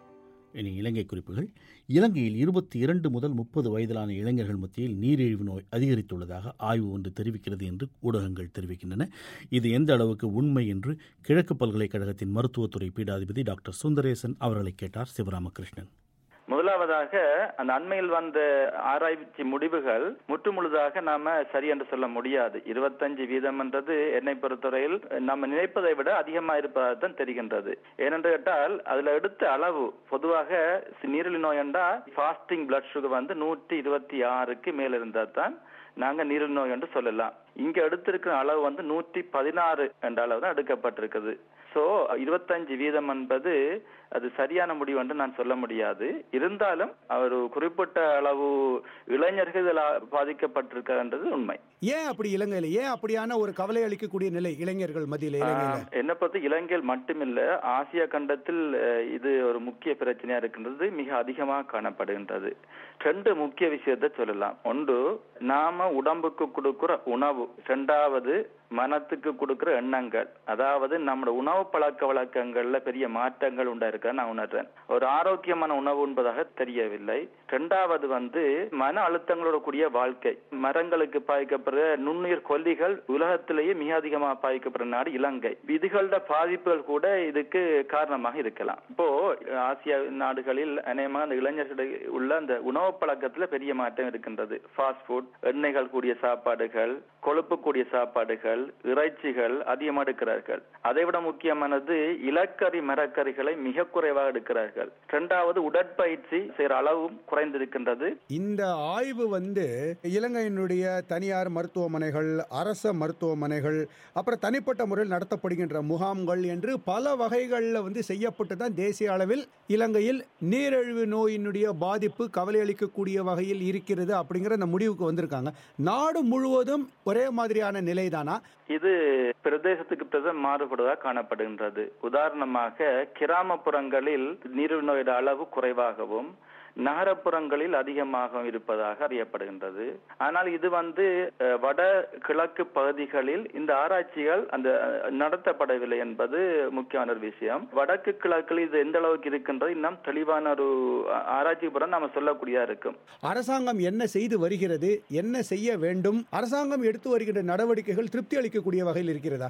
இனி இலங்கை குறிப்புகள் இலங்கையில் இருபத்தி இரண்டு முதல் முப்பது வயதிலான இளைஞர்கள் மத்தியில் நீரிழிவு நோய் அதிகரித்துள்ளதாக ஆய்வு ஒன்று தெரிவிக்கிறது என்று ஊடகங்கள் தெரிவிக்கின்றன இது எந்த அளவுக்கு உண்மை என்று கிழக்கு பல்கலைக்கழகத்தின் மருத்துவத்துறை பீடாதிபதி டாக்டர் சுந்தரேசன் அவர்களை கேட்டார் சிவராமகிருஷ்ணன் முதலாவதாக அந்த அண்மையில் வந்த ஆராய்ச்சி முடிவுகள் முற்று முழுதாக நாம சரி என்று சொல்ல முடியாது இருபத்தஞ்சு வீதம் என்றது என்னை பொறுத்தவரையில் நம்ம நினைப்பதை விட அதிகமா இருப்பதாக தான் தெரிகின்றது ஏனென்று கேட்டால் அதுல எடுத்த அளவு பொதுவாக நீரிழிவு நோய் என்றா ஃபாஸ்டிங் பிளட் சுகர் வந்து நூற்றி இருபத்தி ஆறுக்கு மேல் இருந்தா தான் நாங்க நீரிழிவு நோய் என்று சொல்லலாம் இங்க எடுத்திருக்கிற அளவு வந்து நூற்றி பதினாறு என்ற அளவு தான் எடுக்கப்பட்டிருக்குது சோ இருபத்தஞ்சு வீதம் என்பது அது சரியான முடிவு என்று நான் சொல்ல முடியாது இருந்தாலும் அவர் குறிப்பிட்ட அளவு இளைஞர்கள் இதில் பாதிக்கப்பட்டிருக்கிறது உண்மை ஏன் அப்படி இலங்கையில ஏன் அப்படியான ஒரு கவலை அளிக்கக்கூடிய நிலை இளைஞர்கள் மத்தியில் இலங்கையில ஆஹ், என்னை பொறுத்த இலங்கையில் மட்டுமில்ல ஆசியா கண்டத்தில் அஹ், இது ஒரு முக்கிய பிரச்சனையா இருக்கின்றது மிக அதிகமாக காணப்படுகின்றது ரெண்டு முக்கிய விஷயத்தை சொல்லலாம் ஒன்று நாம உடம்புக்கு கொடுக்கிற உணவு ரெண்டாவது மனத்துக்கு கொடுக்கிற எண்ணங்கள் அதாவது நம்மளோட உணவு பழக்க வழக்கங்கள்ல பெரிய மாற்றங்கள் உண்டாயிருக்க நான் உணர்றேன் ஒரு ஆரோக்கியமான உணவு என்பதாக தெரியவில்லை ரெண்டாவது வந்து மன அழுத்தங்களோட கூடிய வாழ்க்கை மரங்களுக்கு பாதிக்கப்படுற நுண்ணுயிர் கொல்லிகள் உலகத்திலேயே மிக அதிகமாக பாதிக்கப்படுற நாடு இலங்கை இதுகளோட பாதிப்புகள் கூட இதுக்கு காரணமாக இருக்கலாம் இப்போ ஆசியா நாடுகளில் அநேகமாக அந்த இளைஞர்கள் உள்ள அந்த உணவு பழக்கத்துல பெரிய மாற்றம் இருக்கின்றது ஃபாஸ்ட் ஃபுட் எண்ணெய்கள் கூடிய சாப்பாடுகள் கொழுப்பு கூடிய சாப்பாடுகள் இறைச்சிகள் அதிகமாக எடுக்கிறார்கள் அதை விட முக்கியமானது இலக்கரி மரக்கறிகளை மிக குறைவாக எடுக்கிறார்கள் இரண்டாவது உடற்பயிற்சி செய்யற அளவும் குறைந்திருக்கின்றது இந்த ஆய்வு வந்து இலங்கையினுடைய தனியார் மருத்துவமனைகள் அரச மருத்துவமனைகள் அப்புறம் தனிப்பட்ட முறையில் நடத்தப்படுகின்ற முகாம்கள் என்று பல வகைகளில் வந்து செய்யப்பட்டு தான் தேசிய அளவில் இலங்கையில் நீரிழிவு நோயினுடைய பாதிப்பு கவலை அளிக்கக்கூடிய வகையில் இருக்கிறது அப்படிங்கிற அந்த முடிவுக்கு வந்திருக்காங்க நாடு முழுவதும் ஒரே மாதிரியான நிலைதானா இது பிரதேசத்துக்கு பிரதேசம் மாறுபடுவதாக காணப்படுகின்றது உதாரணமாக கிராமப்புறங்களில் நீரிழிவு நோயோட அளவு குறைவாகவும் நகரப்புறங்களில் அதிகமாக இருப்பதாக அறியப்படுகின்றது ஆனால் இது வந்து அஹ், வட கிழக்கு பகுதிகளில் இந்த ஆராய்ச்சிகள் அந்த அஹ், நடத்தப்படவில்லை என்பது முக்கியமான ஒரு விஷயம் வடக்கு கிழக்கில் இது எந்த அளவுக்கு இருக்கின்றது இன்னும் தெளிவான ஒரு அஹ், ஆராய்ச்சி புறம் நாம சொல்லக்கூடியதா இருக்கும் அரசாங்கம் என்ன செய்து வருகிறது என்ன செய்ய வேண்டும் அரசாங்கம் எடுத்து வருகின்ற நடவடிக்கைகள் திருப்தி அளிக்கக்கூடிய வகையில் இருக்கிறதா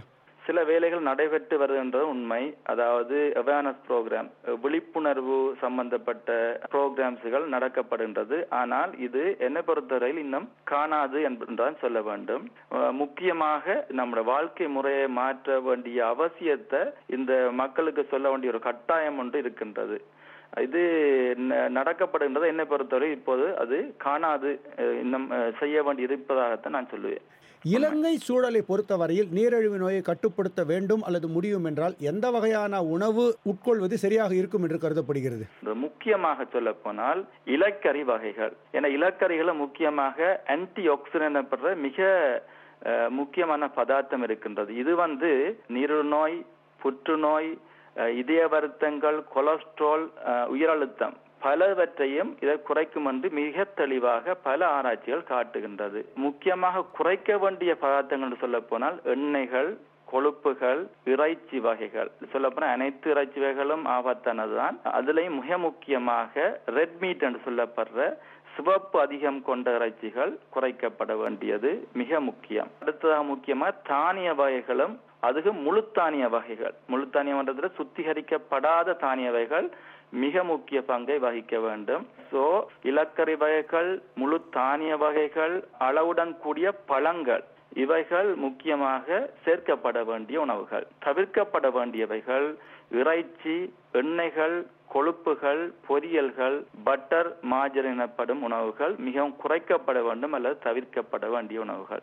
சில வேலைகள் நடைபெற்று வருகின்றது உண்மை அதாவது அவேர்னஸ் ப்ரோக்ராம் விழிப்புணர்வு சம்பந்தப்பட்ட ப்ரோக்ராம்ஸ்கள் நடக்கப்படுகின்றது ஆனால் இது என்னை பொறுத்தவரையில் இன்னும் காணாது என்றுதான் சொல்ல வேண்டும் அஹ் முக்கியமாக நம்முடைய வாழ்க்கை முறையை மாற்ற வேண்டிய அவசியத்தை இந்த மக்களுக்கு சொல்ல வேண்டிய ஒரு கட்டாயம் ஒன்று இருக்கின்றது இது ந- நடக்கப்படுகின்றது என்னை பொறுத்தவரை இப்போது அது காணாது அஹ் இன்னும் அஹ் செய்ய வேண்டி இருப்பதாகத்தான் நான் சொல்லுவேன் இலங்கை சூழலை பொறுத்தவரையில் நீரிழிவு நோயை கட்டுப்படுத்த வேண்டும் அல்லது முடியும் என்றால் எந்த வகையான உணவு உட்கொள்வது சரியாக இருக்கும் என்று கருதப்படுகிறது இந்த முக்கியமாக சொல்ல போனால் இலக்கரி வகைகள் ஏன்னா இலக்கரிகளை முக்கியமாக ஆன்டி ஆக்சிடென்ட் எனப்படுற மிக அஹ், முக்கியமான பதார்த்தம் இருக்கின்றது இது வந்து நீரிழிவு புற்றுநோய் அஹ், இதய வருத்தங்கள் கொலஸ்ட்ரால் அஹ், உயரழுத்தம் பலவற்றையும் இதை குறைக்கும் என்று மிக தெளிவாக பல ஆராய்ச்சிகள் காட்டுகின்றது முக்கியமாக குறைக்க வேண்டிய பதார்த்தங்கள் சொல்ல போனால் எண்ணெய்கள் கொழுப்புகள் இறைச்சி வகைகள் சொல்ல போனா அனைத்து இறைச்சி வகைகளும் ஆபத்தானதுதான் அதுலயும் மிக முக்கியமாக ரெட் மீட் என்று சொல்லப்படுற சிவப்பு அதிகம் கொண்ட இறைச்சிகள் குறைக்கப்பட வேண்டியது மிக முக்கியம் அடுத்ததாக முக்கியமா தானிய வகைகளும் அதுக்கு முழு தானிய வகைகள் முழு தானியம்ன்றதுல சுத்திகரிக்கப்படாத தானிய வகைகள் மிக முக்கிய பங்கை வகிக்க வேண்டும் சோ இலக்கரி வகைகள் முழு தானிய வகைகள் அளவுடன் கூடிய பழங்கள் இவைகள் முக்கியமாக சேர்க்கப்பட வேண்டிய உணவுகள் தவிர்க்கப்பட வேண்டியவைகள் இறைச்சி எண்ணெய்கள் கொழுப்புகள் பொரியல்கள் பட்டர் மாஜர் எனப்படும் உணவுகள் மிகவும் குறைக்கப்பட வேண்டும் அல்லது தவிர்க்கப்பட வேண்டிய உணவுகள்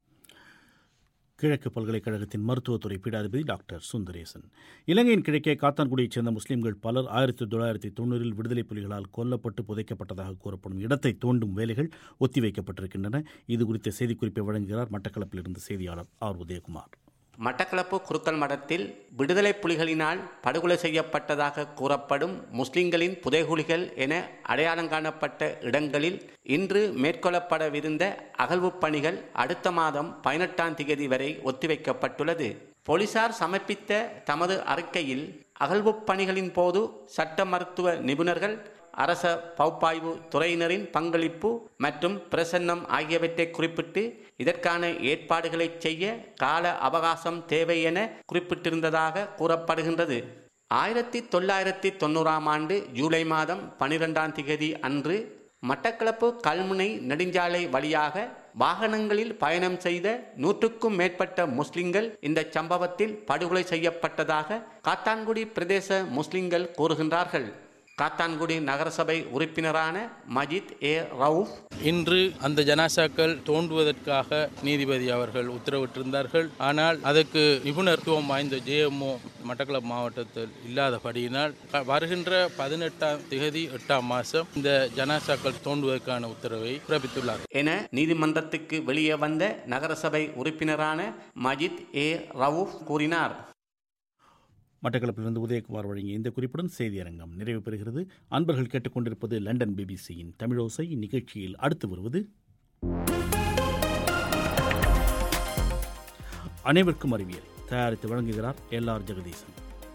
கிழக்கு பல்கலைக்கழகத்தின் மருத்துவத்துறை பீடாதிபதி டாக்டர் சுந்தரேசன் இலங்கையின் கிழக்கே காத்தான்குடியைச் சேர்ந்த முஸ்லிம்கள் பலர் ஆயிரத்தி தொள்ளாயிரத்தி தொண்ணூறில் விடுதலை புலிகளால் கொல்லப்பட்டு புதைக்கப்பட்டதாக கூறப்படும் இடத்தை தோண்டும் வேலைகள் ஒத்திவைக்கப்பட்டிருக்கின்றன இது குறித்த செய்திக்குறிப்பை வழங்குகிறார் மட்டக்களப்பிலிருந்து செய்தியாளர் ஆர் உதயகுமார் மட்டக்களப்பு குருக்கள் மடத்தில் விடுதலை புலிகளினால் படுகொலை செய்யப்பட்டதாக கூறப்படும் முஸ்லிம்களின் புதைகுழிகள் என அடையாளம் காணப்பட்ட இடங்களில் இன்று மேற்கொள்ளப்படவிருந்த அகழ்வுப் பணிகள் அடுத்த மாதம் பதினெட்டாம் தேதி வரை ஒத்திவைக்கப்பட்டுள்ளது போலீசார் சமர்ப்பித்த தமது அறிக்கையில் அகழ்வுப் பணிகளின் போது சட்ட மருத்துவ நிபுணர்கள் அரச பகுப்பாய்வு துறையினரின் பங்களிப்பு மற்றும் பிரசன்னம் ஆகியவற்றை குறிப்பிட்டு இதற்கான ஏற்பாடுகளை செய்ய கால அவகாசம் தேவை என குறிப்பிட்டிருந்ததாக கூறப்படுகின்றது ஆயிரத்தி தொள்ளாயிரத்தி தொண்ணூறாம் ஆண்டு ஜூலை மாதம் பனிரெண்டாம் திகதி அன்று மட்டக்களப்பு கல்முனை நெடுஞ்சாலை வழியாக வாகனங்களில் பயணம் செய்த நூற்றுக்கும் மேற்பட்ட முஸ்லிம்கள் இந்த சம்பவத்தில் படுகொலை செய்யப்பட்டதாக காத்தான்குடி பிரதேச முஸ்லிம்கள் கூறுகின்றார்கள் காத்தான்குடி நகரசபை உறுப்பினரான மஜித் ஏ ரவுஃப் இன்று அந்த ஜனாசாக்கள் தோண்டுவதற்காக நீதிபதி அவர்கள் உத்தரவிட்டிருந்தார்கள் ஆனால் அதற்கு நிபுணத்துவம் வாய்ந்த ஜேஎம்ஓ மட்டக்களப்பு மாவட்டத்தில் இல்லாதபடியினால் க- வருகின்ற பதினெட்டாம் திகதி எட்டாம் மாதம் இந்த ஜனாசாக்கள் தோண்டுவதற்கான உத்தரவை பிறப்பித்துள்ளார் என நீதிமன்றத்துக்கு வெளியே வந்த நகரசபை உறுப்பினரான மஜித் ஏ ரவுஃப் கூறினார் மட்டக்களப்பிலிருந்து உதயகுமார் வழங்கிய இந்த குறிப்புடன் செய்தியரங்கம் நிறைவு பெறுகிறது அன்பர்கள் கேட்டுக்கொண்டிருப்பது லண்டன் பிபிசியின் தமிழோசை நிகழ்ச்சியில் அடுத்து வருவது அனைவருக்கும் அறிவியல் தயாரித்து வழங்குகிறார் எல் ஆர் ஜெகதீசன்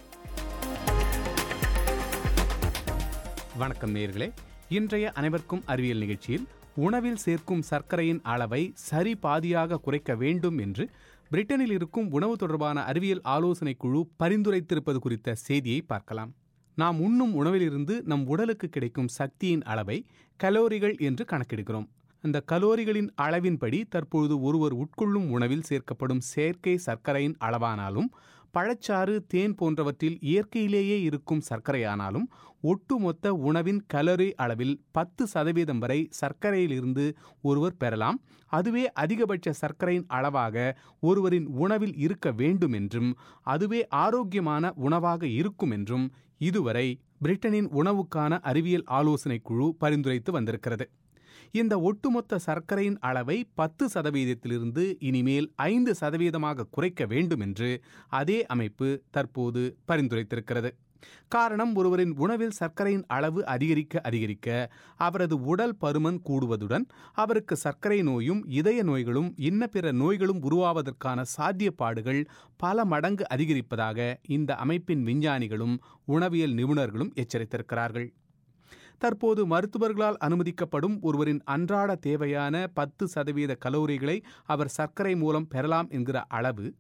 வணக்கம் நேயர்களே இன்றைய அனைவருக்கும் அறிவியல் நிகழ்ச்சியில் உணவில் சேர்க்கும் சர்க்கரையின் அளவை சரி பாதியாக குறைக்க வேண்டும் என்று பிரிட்டனில் இருக்கும் உணவு தொடர்பான அறிவியல் ஆலோசனை குழு பரிந்துரைத்திருப்பது குறித்த செய்தியை பார்க்கலாம் நாம் உண்ணும் உணவிலிருந்து நம் உடலுக்கு கிடைக்கும் சக்தியின் அளவை கலோரிகள் என்று கணக்கெடுக்கிறோம் அந்த கலோரிகளின் அளவின்படி தற்பொழுது ஒருவர் உட்கொள்ளும் உணவில் சேர்க்கப்படும் செயற்கை சர்க்கரையின் அளவானாலும் பழச்சாறு தேன் போன்றவற்றில் இயற்கையிலேயே இருக்கும் சர்க்கரையானாலும் ஒட்டுமொத்த உணவின் கலோரி அளவில் பத்து சதவீதம் வரை சர்க்கரையிலிருந்து ஒருவர் பெறலாம் அதுவே அதிகபட்ச சர்க்கரையின் அளவாக ஒருவரின் உணவில் இருக்க வேண்டும் என்றும் அதுவே ஆரோக்கியமான உணவாக இருக்கும் என்றும் இதுவரை பிரிட்டனின் உணவுக்கான அறிவியல் ஆலோசனை குழு பரிந்துரைத்து வந்திருக்கிறது இந்த ஒட்டுமொத்த சர்க்கரையின் அளவை பத்து சதவீதத்திலிருந்து இனிமேல் ஐந்து சதவீதமாக குறைக்க வேண்டும் என்று அதே அமைப்பு தற்போது பரிந்துரைத்திருக்கிறது காரணம் ஒருவரின் உணவில் சர்க்கரையின் அளவு அதிகரிக்க அதிகரிக்க அவரது உடல் பருமன் கூடுவதுடன் அவருக்கு சர்க்கரை நோயும் இதய நோய்களும் இன்ன பிற நோய்களும் உருவாவதற்கான சாத்தியப்பாடுகள் பல மடங்கு அதிகரிப்பதாக இந்த அமைப்பின் விஞ்ஞானிகளும் உணவியல் நிபுணர்களும் எச்சரித்திருக்கிறார்கள் தற்போது மருத்துவர்களால் அனுமதிக்கப்படும் ஒருவரின் அன்றாட தேவையான பத்து சதவீத கலோரிகளை அவர் சர்க்கரை மூலம் பெறலாம் என்கிற அளவு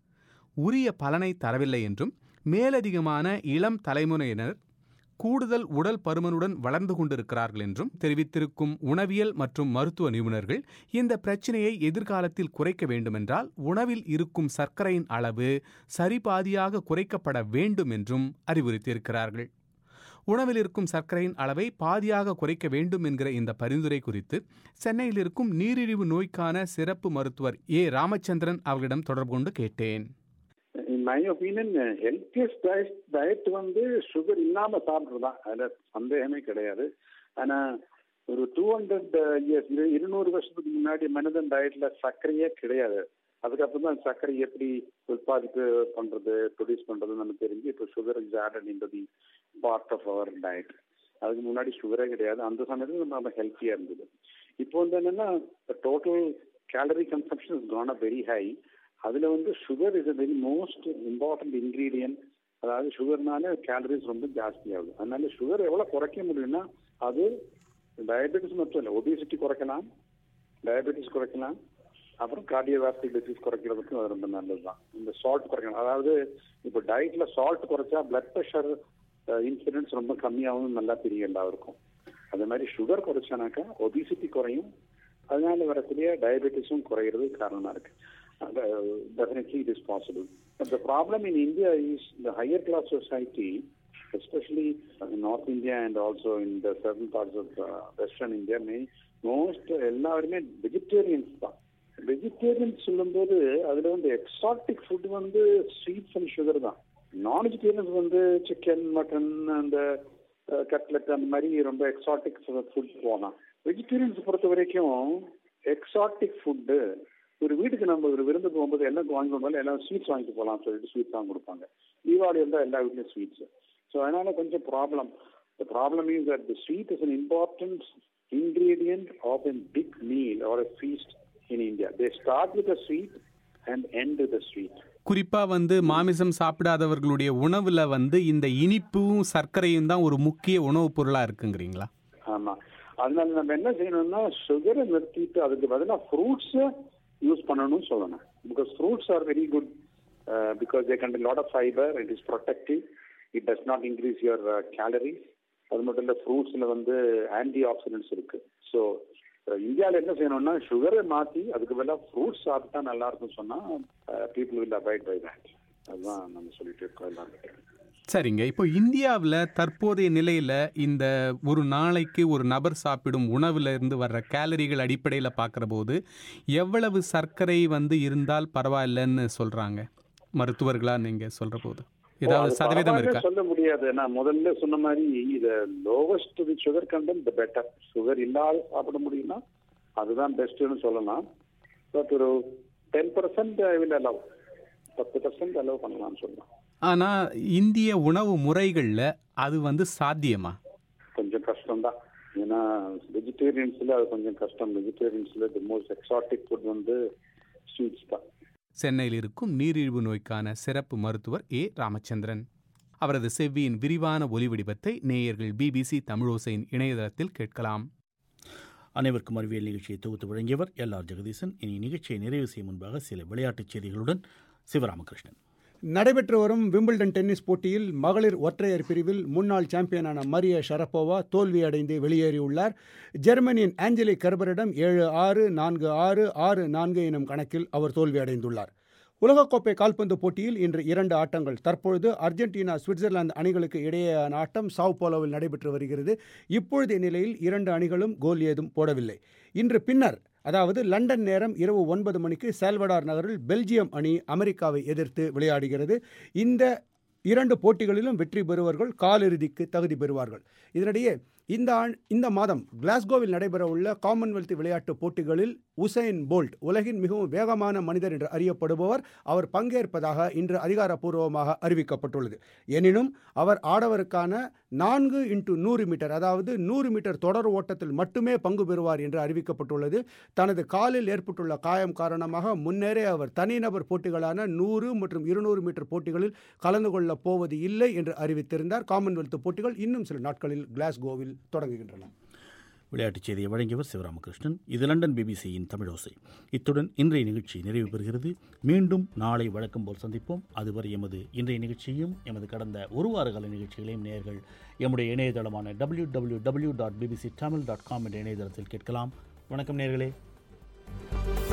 உரிய பலனை தரவில்லை என்றும் மேலதிகமான இளம் தலைமுறையினர் கூடுதல் உடல் பருமனுடன் வளர்ந்து கொண்டிருக்கிறார்கள் என்றும் தெரிவித்திருக்கும் உணவியல் மற்றும் மருத்துவ நிபுணர்கள் இந்த பிரச்சினையை எதிர்காலத்தில் குறைக்க வேண்டுமென்றால் உணவில் இருக்கும் சர்க்கரையின் அளவு சரிபாதியாக குறைக்கப்பட வேண்டும் என்றும் அறிவுறுத்தியிருக்கிறார்கள் உணவில் இருக்கும் சர்க்கரையின் அளவை பாதியாக குறைக்க வேண்டும் என்கிற இந்த பரிந்துரை குறித்து சென்னையில் இருக்கும் நீரிழிவு நோய்க்கான சிறப்பு மருத்துவர் ஏ ராமச்சந்திரன் அவர்களிடம் தொடர்பு கொண்டு கேட்டேன் in my opinion healthiest diet diet வந்து சுகர் இல்லாம சாப்பிட்றது தான் அதுல சந்தேகமே கிடையாது ஆனா ஒரு டூ ஹண்ட்ரட் இயர்ஸ் இருநூறு வருஷத்துக்கு முன்னாடி மனிதன் டயட்ல சர்க்கரையே கிடையாது அதுக்கப்புறம் தான் சர்க்கரை எப்படி உற்பத்தி பண்றது ப்ரொடியூஸ் பண்றது நமக்கு தெரிஞ்சு இப்போ sugar is added in the part of our diet அதுக்கு முன்னாடி சுகரே கிடையாது அந்த சமயத்தில் நம்ம ஹெல்த்தியா இருந்தது இப்போ வந்து என்னன்னா total calorie consumption is gone up very high அதுல வந்து sugar is a very most important ingredient அதாவது சுகர்னால கேலரிஸ் ரொம்ப ஜாஸ்தி ஆகுது அதனால சுகர் எவ்வளவு குறைக்க முடியும்னா அது டயபெட்டிஸ் மட்டும் இல்லை ஒபிசிட்டி குறைக்கலாம் டயபெட்டிஸ் குறைக்கலாம் அப்புறம் கார்டியோவாஸ்குலர் டிசீஸ் குறைக்கிறதுக்கும் அது ரொம்ப நல்லது தான் இந்த சால்ட் குறைக்கணும் அதாவது இப்போ டயட்ல சால்ட் குறைச்சா பிளட் ப்ரெஷர் இன்சிடென்ட்ஸ் ரொம்ப கம்மியாகவும் நல்லா தெரிய இருக்கும் அதே மாதிரி சுகர் குறைச்சானாக்கா ஒபிசிட்டி குறையும் அதனால வரக்கூடிய டயபெட்டிஸும் குறையிறது காரணமா இருக்கு definitely it is possible. But the problem in India is the higher class society, especially in North India and also in the certain parts of uh, Western India, may, most எல்லாருமே வெஜிடேரியன்ஸ் தான் வெஜிடேரியன் சொல்லும்போது அதுல வந்து எக்ஸாட்டிக் ஃபுட் வந்து ஸ்வீட்ஸ் அண்ட் சுகர் தான் நான் வெஜிடேரியன்ஸ் வந்து சிக்கன் மட்டன் அந்த கட்லெட் அந்த மாதிரி ரொம்ப எக்ஸாட்டிக் ஃபுட் போகலாம் வெஜிடேரியன்ஸ் பொறுத்த வரைக்கும் எக்ஸாட்டிக் ஃபுட்டு ஒரு வீட்டுக்கு நம்ம ஒரு விருந்துக்கு போகும்போது என்ன வாங்கி போனாலும் எல்லாம் ஸ்வீட்ஸ் வாங்கிட்டு போகலாம் சொல்லிட்டு ஸ்வீட்ஸ் தான் கொடுப்பாங்க தீபாவளி இருந்தால் எல்லா வீட்லையும் ஸ்வீட்ஸ் ஸோ அதனால கொஞ்சம் problem the problem is that the sweet is an important ingredient of an big meal or a feast in India they start with a sweet and end with a sweet குறிப்பா வந்து மாமிசம் சாப்பிடாதவர்களுடைய உணவுல வந்து இந்த இனிப்பும் சர்க்கரையும் தான் ஒரு முக்கிய உணவுப் பொருளா இருக்குங்கிறீங்களா ஆமா அதனால நம்ம என்ன செய்யணும்னா சுகரை நிறுத்திட்டு அதுக்கு பதிலாக ஃப்ரூட்ஸை யூஸ் பண்ணணும்னு சொல்லணும் because fruits are very good because they contain lot of fibre it is protective it does not increase your calories அது மட்டும் இல்லை ஃப்ரூட்ஸில் வந்து ஆன்டி ஆக்சிடென்ட்ஸ் இருக்கு ஸோ இந்தியாவில் என்ன செய்யணும்னா சுகரை மாற்றி அதுக்கு பதிலாக ஃப்ரூட்ஸ் சாப்பிட்டா நல்லா இருக்கும்னு சொன்னால் people will avoid by that அதுதான் நம்ம சொல்லிட்டு இருக்கோம் எல்லாருக்கிட்ட சரிங்க இப்போ இந்தியாவில் தற்போதைய நிலையில் இந்த ஒரு நாளைக்கு ஒரு நபர் சாப்பிடும் உணவுல இருந்து வர்ற கேலரிகள் அடிப்படையில் பார்க்குற போது எவ்வளவு சர்க்கரை வந்து இருந்தால் பரவாயில்லைன்னு சொல்கிறாங்க மருத்துவர்களா நீங்கள் சொல்கிற போது ஏதாவது சதவீதம் இருக்கா சொல்ல முடியாது நான் முதல்ல சொன்ன மாதிரி இது lowest sugar content the better sugar இல்லாத சாப்பிட முடியும்னா அதுதான் பெஸ்ட்னு சொல்லலாம் பட் ஒரு ten percent I will allow பத்து பர்சன்ட் அலவ் பண்ணலாம்னு சொல்லலாம் ஆனால் இந்திய உணவு முறைகளில் அது வந்து சாத்தியமா கொஞ்சம் கஷ்டம் தான் ஏன்னா வெஜிடேரியன்ஸில் அது கொஞ்சம் கஷ்டம் வெஜிடேரியன்ஸில் தி மோஸ்ட் எக்ஸாட்டிக் ஃபுட் வந்து ஸ்வீட்ஸ் தான் சென்னையில் இருக்கும் நீரிழிவு நோய்க்கான சிறப்பு மருத்துவர் ஏ ராமச்சந்திரன் அவரது செவ்வியின் விரிவான ஒலிவடிவத்தை நேயர்கள் பிபிசி தமிழோசையின் இணையதளத்தில் கேட்கலாம் அனைவருக்கும் அறிவியல் நிகழ்ச்சியை தொகுத்து வழங்கியவர் எல் ஆர் ஜெகதீசன் இனி நிகழ்ச்சியை நிறைவு செய்யும் முன்பாக சில விளையாட்டுச் செய்திகளுடன் சிவராமகிருஷ்ணன் நடைபெற்று வரும் விம்பிள்டன் டென்னிஸ் போட்டியில் மகளிர் ஒற்றையர் பிரிவில் முன்னாள் சாம்பியனான மரிய ஷரப்போவா தோல்வியடைந்து வெளியேறியுள்ளார் ஜெர்மனியின் ஆஞ்சலி கர்பரிடம் ஏழு ஆறு நான்கு ஆறு ஆறு நான்கு எனும் கணக்கில் அவர் தோல்வியடைந்துள்ளார் உலகக்கோப்பை கால்பந்து போட்டியில் இன்று இரண்டு ஆட்டங்கள் தற்பொழுது அர்ஜென்டினா சுவிட்சர்லாந்து அணிகளுக்கு இடையேயான ஆட்டம் சாவ் போலோவில் நடைபெற்று வருகிறது இப்பொழுதைய நிலையில் இரண்டு அணிகளும் கோல் ஏதும் போடவில்லை இன்று பின்னர் அதாவது லண்டன் நேரம் இரவு ஒன்பது மணிக்கு சால்வடார் நகரில் பெல்ஜியம் அணி அமெரிக்காவை எதிர்த்து விளையாடுகிறது இந்த இரண்டு போட்டிகளிலும் வெற்றி பெறுவர்கள் காலிறுதிக்கு தகுதி பெறுவார்கள் இதனிடையே இந்த ஆண் இந்த மாதம் கிளாஸ்கோவில் நடைபெறவுள்ள காமன்வெல்த் விளையாட்டுப் போட்டிகளில் உசைன் போல்ட் உலகின் மிகவும் வேகமான மனிதர் என்று அறியப்படுபவர் அவர் பங்கேற்பதாக இன்று அதிகாரப்பூர்வமாக அறிவிக்கப்பட்டுள்ளது எனினும் அவர் ஆடவருக்கான நான்கு இன்ட்டு நூறு மீட்டர் அதாவது நூறு மீட்டர் தொடர் ஓட்டத்தில் மட்டுமே பங்கு பெறுவார் என்று அறிவிக்கப்பட்டுள்ளது தனது காலில் ஏற்பட்டுள்ள காயம் காரணமாக முன்னரே அவர் தனிநபர் போட்டிகளான நூறு மற்றும் இருநூறு மீட்டர் போட்டிகளில் கலந்து கொள்ளப் போவது இல்லை என்று அறிவித்திருந்தார் காமன்வெல்த் போட்டிகள் இன்னும் சில நாட்களில் கிளாஸ்கோவில் தொடங்குகின்றன விளையாட்டுச் செய்தியை வழங்கியவர் சிவராமகிருஷ்ணன் இது லண்டன் பிபிசியின் தமிழோசை இத்துடன் இன்றைய நிகழ்ச்சி நிறைவு பெறுகிறது மீண்டும் நாளை வழக்கம் போல் சந்திப்போம் அதுவரை எமது இன்றைய நிகழ்ச்சியும் எமது கடந்த ஒரு வார கால நிகழ்ச்சிகளையும் நேர்கள் எம்முடைய இணையதளமான W W W dot BBC Tamil dot com என்ற இணையதளத்தில் கேட்கலாம் வணக்கம் நேர்களே